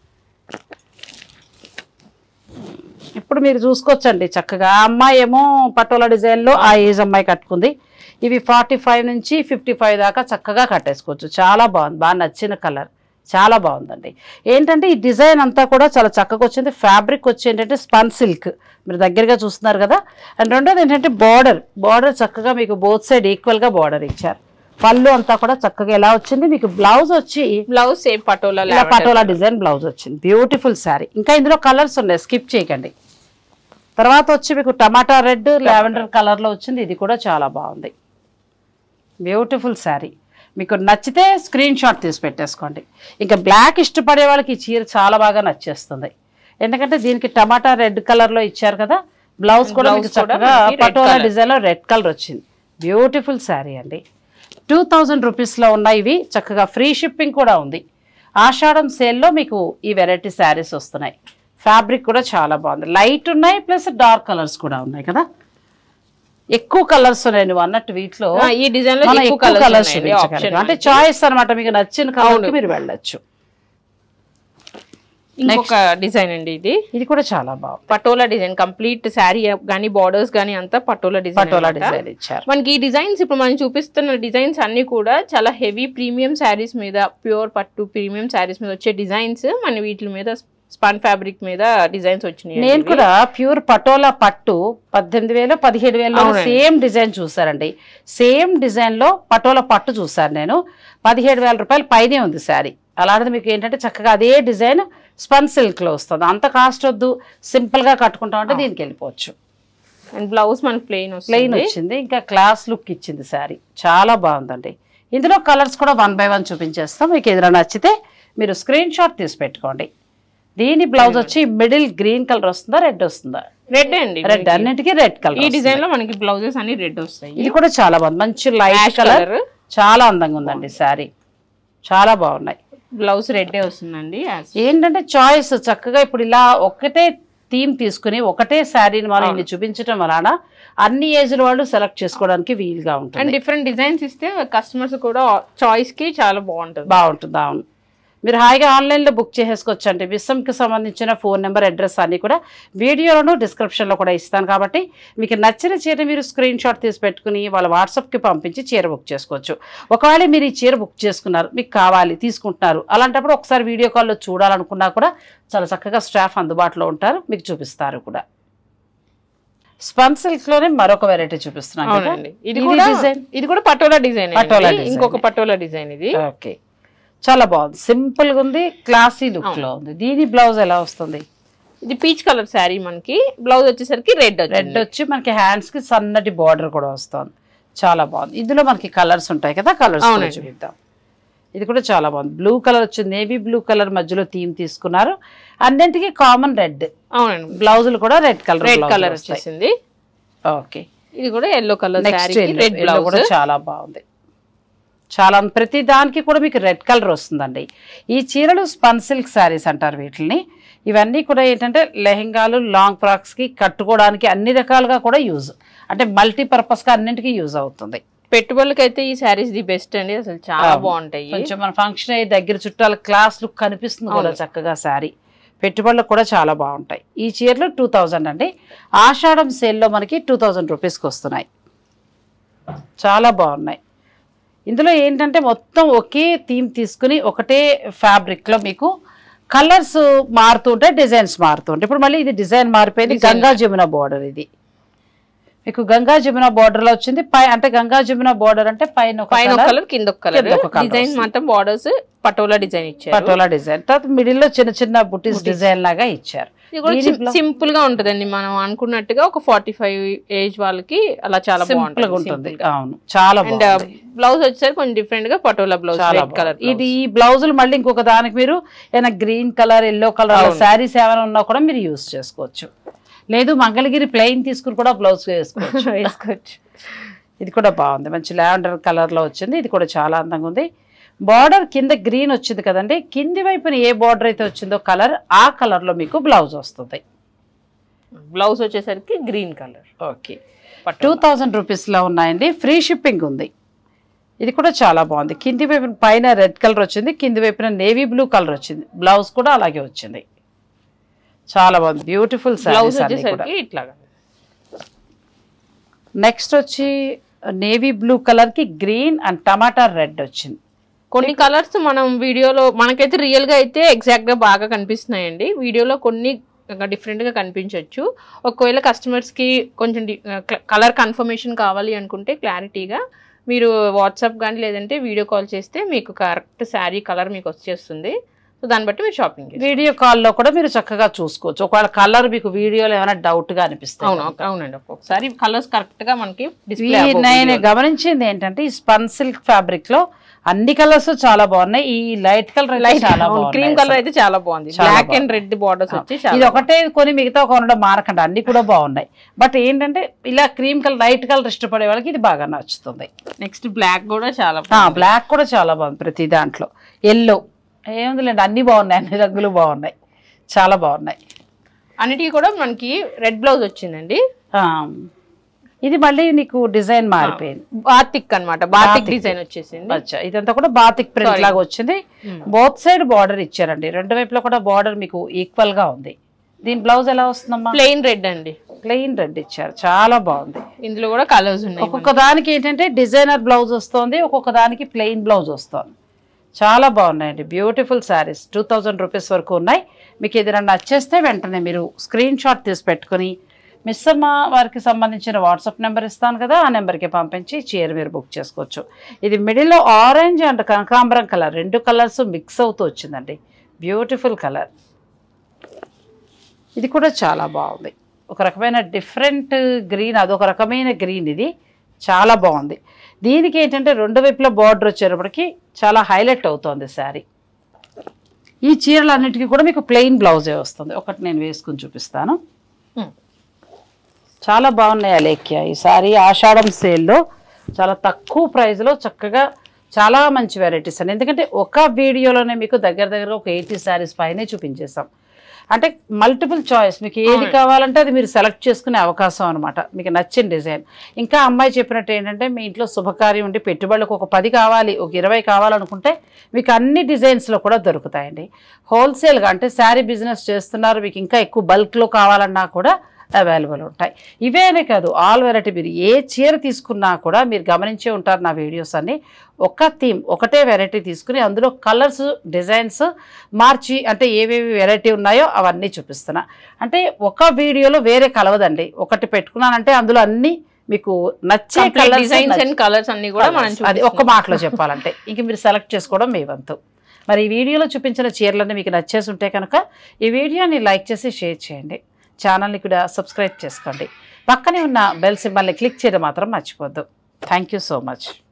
ఇప్పుడు మీరు చూసుకోవచ్చండి చక్కగా ఆ అమ్మాయి ఏమో పటోలా డిజైన్లో ఆ ఏజ్ అమ్మాయి కట్టుకుంది ఇవి ఫార్టీ ఫైవ్ నుంచి ఫిఫ్టీ ఫైవ్ దాకా చక్కగా కట్టేసుకోవచ్చు చాలా బాగుంది బాగా నచ్చిన కలర్ చాలా బాగుందండి ఏంటంటే ఈ డిజైన్ అంతా కూడా చాలా చక్కగా వచ్చింది ఫ్యాబ్రిక్ వచ్చి ఏంటంటే స్పన్ సిల్క్ మీరు దగ్గరగా చూస్తున్నారు కదా అండ్ రెండోది ఏంటంటే బార్డర్ బార్డర్ చక్కగా మీకు బోత్ సైడ్ ఈక్వల్గా బార్డర్ ఇచ్చారు పళ్ళు అంతా కూడా చక్కగా ఎలా వచ్చింది మీకు బ్లౌజ్ వచ్చి బ్లౌజ్ సేమ్ పటోలా ఇలా lavender. పటోలా డిజైన్ బ్లౌజ్ వచ్చింది బ్యూటిఫుల్ శారీ ఇంకా ఇందులో కలర్స్ ఉన్నాయి స్కిప్ చేయకండి తర్వాత వచ్చి మీకు టమాటా రెడ్ లావెండర్ కలర్లో వచ్చింది ఇది కూడా చాలా బాగుంది బ్యూటిఫుల్ శారీ మీకు నచ్చితే స్క్రీన్ షాట్ తీసి పెట్టేసుకోండి ఇంకా బ్లాక్ ఇష్టపడే వాళ్ళకి ఈ చీర చాలా బాగా నచ్చేస్తుంది ఎందుకంటే దీనికి టమాటా రెడ్ కలర్లో ఇచ్చారు కదా బ్లౌజ్ కూడా Blouse మీకు కూడా చక్కగా మనకి red పటోలా colour. డిజైన్లో రెడ్ కలర్ వచ్చింది బ్యూటిఫుల్ శారీ అండి టూ థౌజండ్ రూపీస్లో ఉన్నాయి ఇవి చక్కగా ఫ్రీ షిప్పింగ్ కూడా ఉంది ఆషాఢం సేల్లో మీకు ఈ వెరైటీ శారీస్ వస్తున్నాయి ఫ్యాబ్రిక్ కూడా చాలా బాగుంది లైట్ ఉన్నాయి ప్లస్ డార్క్ కలర్స్ కూడా ఉన్నాయి కదా ఎక్కువ కలర్స్ ఉన్నాయి నువ్వు అన్నట్టు వీటిలో ఆ, ఈ డిజైన్ లో మనం ఎక్కువ ఎక్కువ కలర్స్ కలర్స్ ఉన్నాయండి ఆప్షన్ చూపించగలం అంటే చాయిస్ అన్నమాట మీకు నచ్చిన కలర్ మీరు వెళ్ళొచ్చు ఇంకొక డిజైన్ అండి ఇది ఇది కూడా చాలా బాగుంది పటోలా డిజైన్ కంప్లీట్ శారీ గానీ బార్డర్స్ గానీ అంతా పటోలా డిజైన్ పటోలా డిజైన్ ఇచ్చారు మనకి ఈ డిజైన్స్ ఇప్పుడు మనం చూపిస్తున్న డిజైన్స్ అన్ని కూడా చాలా హెవీ ప్రీమియం శారీస్ మీద ప్యూర్ పట్టు ప్రీమియం శారీస్ మీద వచ్చే డిజైన్స్ మన వీటి మీద స్పన్ ఫ్యాబ్రిక్ మీద డిజైన్స్ వచ్చినాయి నేను కూడా ప్యూర్ పటోలా పట్టు పద్దెనిమిది వేలు పదిహేడు వేలు అవునండి. సేమ్ డిజైన్ చూసారండి సేమ్ డిజైన్ లో పటోలా పట్టు చూసాను నేను పదిహేడు వేల రూపాయలు పైనే ఉంది శారీ అలాంటిది మీకు ఏంటంటే చక్కగా అదే డిజైన్ స్పన్ సిల్క్ లో వస్తుంది అంత కాస్ట్ వద్దు సింపుల్ గా కట్టుకుంటామంటే దీనికి వెళ్ళిపోవచ్చు అండ్ బ్లౌజ్ మనకి ప్లెయిన్ ప్లెయిన్ వస్తుంది వచ్చింది ఇంకా క్లాస్ లుక్ ఇచ్చింది శారీ చాలా బాగుందండి ఇందులో కలర్స్ కూడా వన్ బై వన్ చూపించేస్తాం మీకు ఏదైనా నచ్చితే మీరు స్క్రీన్ షాట్ తీసి పెట్టుకోండి దీని బ్లౌజ్ వచ్చి మిడిల్ గ్రీన్ కలర్ వస్తుందా రెడ్ వస్తుందా రెడ్ అండి రెడ్ అన్నిటికీ రెడ్ కలర్ ఈ డిజైన్ లో మనకి బ్లౌజెస్ అన్ని రెడ్ వస్తాయి ఇది కూడా చాలా బాగుంది మంచి లైట్ Ash కలర్ colour. చాలా అందంగా ఉందండి శారీ చాలా బాగున్నాయి బ్లౌజ్ రెడ్ వస్తుందండి as- ఏంటంటే చాయిస్ చక్కగా ఇప్పుడు ఇలా ఒకటే థీమ్ తీసుకుని ఒకటే శారీని మనం ఇన్ని చూపించడం వలన అన్ని ఏజ్ల వాళ్ళు సెలెక్ట్ చేసుకోవడానికి వీలుగా అండ్ ఉంటుంది డిఫరెంట్ డిజైన్స్ ఇస్తే కస్టమర్స్ కూడా చాయిస్ కి చాలా బాగుంటుంది బాగుంటుంది అవును మీరు హాయిగా ఆన్లైన్లో బుక్ చేసేసుకోవచ్చు అంటే విస్సంకి సంబంధించిన ఫోన్ నెంబర్ అడ్రస్ అన్నీ కూడా వీడియోలోను డిస్క్రిప్షన్లో కూడా ఇస్తాను కాబట్టి మీకు నచ్చిన చీర మీరు స్క్రీన్ షాట్ తీసి పెట్టుకుని వాళ్ళ వాట్సాప్కి పంపించి చీర బుక్ చేసుకోవచ్చు ఒకవేళ మీరు ఈ చీర బుక్ చేసుకున్నారు మీకు కావాలి తీసుకుంటున్నారు అలాంటప్పుడు ఒకసారి వీడియో కాల్లో చూడాలనుకున్నా కూడా చాలా చక్కగా స్టాఫ్ అందుబాటులో ఉంటారు మీకు చూపిస్తారు కూడా స్పన్ సిల్క్లోనే మరొక వెరైటీ చూపిస్తున్నాను కదా అవునండి ఇది కూడా డిజైన్ ఇది కూడా పటోలా డిజైన్ పటోలా design. ఇంకొక పటోలా డిజైన్ ఇది ఓకే చాలా బాగుంది సింపుల్ గా ఉంది క్లాసీ లుక్ లో ఉంది దీని బ్లౌజ్ ఎలా వస్తుంది ఇది పీచ్ కలర్ శారీ మనకి బ్లౌజ్ వచ్చేసరికి రెడ్ రెడ్ వచ్చి మనకి హ్యాండ్స్ కి సన్నటి బార్డర్ కూడా వస్తుంది చాలా బాగుంది ఇందులో మనకి కలర్స్ ఉంటాయి కదా కలర్స్ అవునండి. చూపిద్దాం ఇది కూడా చాలా బాగుంది బ్లూ కలర్ వచ్చింది నేవీ బ్లూ కలర్ మధ్యలో థీమ్ తీసుకున్నారు అన్నింటికి కామన్ రెడ్ అవునండి బ్లౌజులు కూడా రెడ్ కలర్ రెడ్ కలర్ వచ్చేసింది ఓకే ఇది కూడా yellow colour next sari red కూడా బ్లౌజ్ చాలా బాగుంది చాలా ప్రతి దానికి కూడా మీకు రెడ్ కలర్ వస్తుందండి ఈ చీరలు స్పన్ సిల్క్ శారీస్ అంటారు వీటిని ఇవన్నీ కూడా ఏంటంటే లెహెంగాలు లాంగ్ ఫ్రాక్స్కి కట్టుకోవడానికి అన్ని రకాలుగా కూడా యూజ్ అంటే మల్టీపర్పస్గా అన్నింటికి యూజ్ అవుతుంది పెట్టుబడులకి అయితే ఈ శారీస్ ది బెస్ట్ అండి అసలు చాలా అవును. బాగుంటాయి కొంచెం మన ఫంక్షన్ అయ్యి దగ్గర చుట్టాల క్లాస్ లుక్ కనిపిస్తుంది కూడా చక్కగా శారీ పెట్టుబడులకు కూడా చాలా బాగుంటాయి ఈ చీరలు టూ థౌజండ్ అండి ఆషాఢం సేల్లో మనకి టూ థౌజండ్ రూపీస్కి వస్తున్నాయి చాలా బాగున్నాయి ఇందులో ఏంటంటే మొత్తం ఒకే థీమ్ తీసుకుని ఒకటే ఫ్యాబ్రిక్లో మీకు కలర్స్ మారుతుంటాయి డిజైన్స్ మారుతుంటాయి ఇప్పుడు మళ్ళీ ఇది డిజైన్ మారిపోయింది Design గంగా జమున బార్డర్ ఇది మీకు గంగా జమున border లో వచ్చింది పై అంటే గంగా జమున బార్డర్ అంటే పైన ఒక పైన ఒక colour, కలర్ కింద ఒక కలర్ కింద ఒక colour డిజైన్ వస్తుంది. మాత్రం బార్డర్స్ పటోలా డిజైన్ ఇచ్చారు పటోలా డిజైన్ తర్వాత మిడిల్ లో చిన్న చిన్న బుటీస్ Booties. డిజైన్ లాగా ఇచ్చారు ఇది కూడా దీంట్లో- సింపుల్ గా ఉంటదండి మనం అనుకున్నట్టుగా ఒక ఫార్టీ ఫైవ్ ఏజ్ వాళ్ళకి అలా చాలా సింపుల్ గా బాగుంటుంది ఉంటుంది అవును చాలా అండ్ బాగుంది బ్లౌజ్ వచ్చేసరికి కొంచెం డిఫరెంట్ గా పటోలా బ్లౌజ్ చాలా రెడ్ కలర్ బాగుంది. ఇది ఈ బ్లౌజులు మళ్ళీ ఇంకొక దానికి మీరు ఏమైనా గ్రీన్ కలర్ ఎల్లో కలర్ అవును. శారీస్ ఏమైనా ఉన్నా కూడా మీరు యూస్ చేసుకోవచ్చు లేదు మంగళగిరి ప్లెయిన్ తీసుకుని కూడా బ్లౌజ్ వేసుకోవచ్చు వేసుకోవచ్చు ఇది కూడా బాగుంది మంచి లావెండర్ కలర్ లో వచ్చింది ఇది కూడా చాలా అందంగా ఉంది బార్డర్ కింద గ్రీన్ వచ్చింది కదండి కింది వైపున ఏ బార్డర్ అయితే వచ్చిందో కలర్ ఆ కలర్ లో మీకు బ్లౌజ్ వస్తుంది బ్లౌజ్ వచ్చేసరికి green colour okay two thousand రూపీస్లో ఉన్నాయండి ఫ్రీ షిప్పింగ్ ఉంది ఇది కూడా చాలా బాగుంది కింది వైపున పైన రెడ్ కలర్ వచ్చింది కింది వైపున నేవీ బ్లూ కలర్ వచ్చింది బ్లౌజ్ కూడా అలాగే వచ్చింది చాలా బాగుంది బ్యూటిఫుల్ బ్లౌజ్ సారీస్ అన్ని కూడా వచ్చేసరికి ఇట్లాగా నెక్స్ట్ వచ్చి నేవీ బ్లూ కలర్ కి గ్రీన్ అండ్ టమాటా రెడ్ వచ్చింది కొన్ని కలర్స్ మనం వీడియోలో మనకైతే రియల్ గా అయితే ఎగ్జాక్ట్ గా బాగా కనిపిస్తున్నాయండి వీడియోలో కొన్ని డిఫరెంట్ గా కనిపించవచ్చు ఒకవేళ కస్టమర్స్ కి కొంచెం కలర్ కన్ఫర్మేషన్ కావాలి అనుకుంటే క్లారిటీగా మీరు వాట్సాప్ కానీ లేదంటే వీడియో కాల్ చేస్తే మీకు కరెక్ట్ శారీ కలర్ మీకు వచ్చేస్తుంది సో దాన్ని బట్టి మీరు షాపింగ్ వీడియో కాల్లో కూడా మీరు చక్కగా చూసుకోవచ్చు ఒకవేళ కలర్ మీకు వీడియోలో ఏమైనా డౌట్ గా అనిపిస్తుంది అవును అవునండి ఒక్కొక్కసారి కలర్స్ కరెక్ట్ గా మనకి డిస్ప్లే ఈ నేను గమనించింది ఏంటంటే ఈ స్పన్ సిల్క్ ఫ్యాబ్రిక్ లో అన్ని కలర్స్ చాలా బాగున్నాయి ఈ లైట్ కలర్ లైట్ చాలా క్రీమ్ కలర్ అయితే చాలా బాగుంది చాలా బ్లాక్ అండ్ బాగుంది. రెడ్ బార్డర్స్ వచ్చి చాలా ఇది ఒకటే కొని మిగతా ఒక ఉండడం మారకండి అన్ని కూడా బాగున్నాయి బట్ ఏంటంటే ఇలా క్రీమ్ కలర్ లైట్ కలర్ ఇష్టపడే వాళ్ళకి ఇది బాగా నచ్చుతుంది నెక్స్ట్ బ్లాక్ కూడా చాలా బ్లాక్ కూడా చాలా బాగుంది ప్రతి దాంట్లో ఎల్లో ఏముందిలేండి అన్ని బాగున్నాయి అన్ని రంగులు బాగున్నాయి చాలా బాగున్నాయి అన్నిటికీ కూడా మనకి రెడ్ బ్లౌజ్ వచ్చిందండి ఆ, ఇది మళ్ళీ నీకు డిజైన్ మారిపోయింది బాతిక్ అన్నమాట బాతిక్ Batik. డిజైన్ వచ్చేసింది అచ్చా ఇదంతా కూడా బాతిక్ ప్రింట్ Sorry. లాగా వచ్చింది Hmm. బోత్ సైడ్ బార్డర్ ఇచ్చారండి రెండు వైపులా కూడా బార్డర్ మీకు ఈక్వల్ గా ఉంది దీని బ్లౌజ్ ఎలా వస్తుందమ్మా ప్లెయిన్ రెడ్ అండి ప్లెయిన్ రెడ్ ఇచ్చారు చాలా బాగుంది ఇందులో కూడా కలర్స్ ఉన్నాయి ఒక్కొక్క దానికి ఏంటంటే డిజైనర్ బ్లౌజ్ వస్తుంది ఒక్కొక్క దానికి ప్లెయిన్ బ్లౌజ్ వస్తుంది చాలా బాగున్నాయండి beautiful saris two thousand rupees వరకు ఉన్నాయి మీకు ఏదైనా నచ్చేస్తే వెంటనే మీరు స్క్రీన్ షాట్ తీసి పెట్టుకుని మిస్ అమ్మ వారికి సంబంధించిన వాట్సాప్ నెంబర్ ఇస్తాను కదా ఆ నెంబర్కి పంపించి చీర మీరు బుక్ చేసుకోవచ్చు ఇది మిడిల్లో ఆరెంజ్ అండ్ కనకాంబరం కలర్ రెండు కలర్స్ మిక్స్ అవుతూ వచ్చిందండి బ్యూటిఫుల్ కలర్ ఇది కూడా చాలా బాగుంది ఒక రకమైన డిఫరెంట్ గ్రీన్ అదొక రకమైన గ్రీన్ ఇది చాలా బాగుంది దీనికి ఏంటంటే రెండు వైపుల బార్డర్ వచ్చేటప్పటికి చాలా హైలైట్ అవుతోంది శారీ ఈ చీరలన్నిటికీ కూడా మీకు ప్లెయిన్ బ్లౌజే వస్తుంది ఒకటి నేను వేసుకుని చూపిస్తాను Hmm. చాలా బాగున్నాయి అలేఖ్య ఈ సారీ ఆషాఢం సేల్లో చాలా తక్కువ ప్రైస్లో చక్కగా చాలా మంచి వెరైటీస్ అండి ఎందుకంటే ఒక వీడియోలోనే మీకు దగ్గర దగ్గర ఒక ఎయిటీ శారీస్ పైనే చూపించేసాం అంటే మల్టిపుల్ చాయిస్ మీకు ఏది అవునండి. కావాలంటే అది మీరు సెలెక్ట్ చేసుకునే అవకాశం అనమాట మీకు నచ్చిన డిజైన్ ఇంకా అమ్మాయి చెప్పినట్టు ఏంటంటే మీ ఇంట్లో శుభకార్యం ఉండి పెట్టుబడులకు ఒక పది కావాలి ఒక ఇరవై కావాలనుకుంటే మీకు అన్ని డిజైన్స్లో కూడా దొరుకుతాయండి హోల్సేల్గా అంటే శారీ బిజినెస్ చేస్తున్నారు మీకు ఇంకా ఎక్కువ బల్క్లో కావాలన్నా కూడా అవైలబుల్ ఉంటాయి ఇవేనే కాదు ఆల్ వెరైటీ మీరు ఏ చీర తీసుకున్నా కూడా మీరు గమనించే ఉంటారు నా వీడియోస్ అన్ని ఒక థీమ్ ఒకటే వెరైటీ తీసుకుని అందులో కలర్స్ డిజైన్స్ మార్చి అంటే ఏవేవి వెరైటీ ఉన్నాయో అవన్నీ చూపిస్తున్నా అంటే ఒక వీడియోలో వేరే కలవదండి ఒకటి పెట్టుకున్నానంటే అందులో అన్ని మీకు నచ్చే colours డిజైన్స్ నచ్చే- అండ్ కలర్స్ అన్ని కూడా మనం Colours. అది ఒక్క మాటలో చెప్పాలంటే ఇంక మీరు సెలెక్ట్ చేసుకోవడం మీ వంతు మరి ఈ వీడియోలో చూపించిన చీరలన్నీ మీకు నచ్చేసి ఉంటే కనుక ఈ వీడియోని లైక్ చేసి షేర్ చేయండి ఛానల్ని కూడా సబ్స్క్రైబ్ చేసుకోండి పక్కనే ఉన్న బెల్ సింబల్ని క్లిక్ చేయడం మాత్రం మర్చిపోద్దు థ్యాంక్ యూ సో మచ్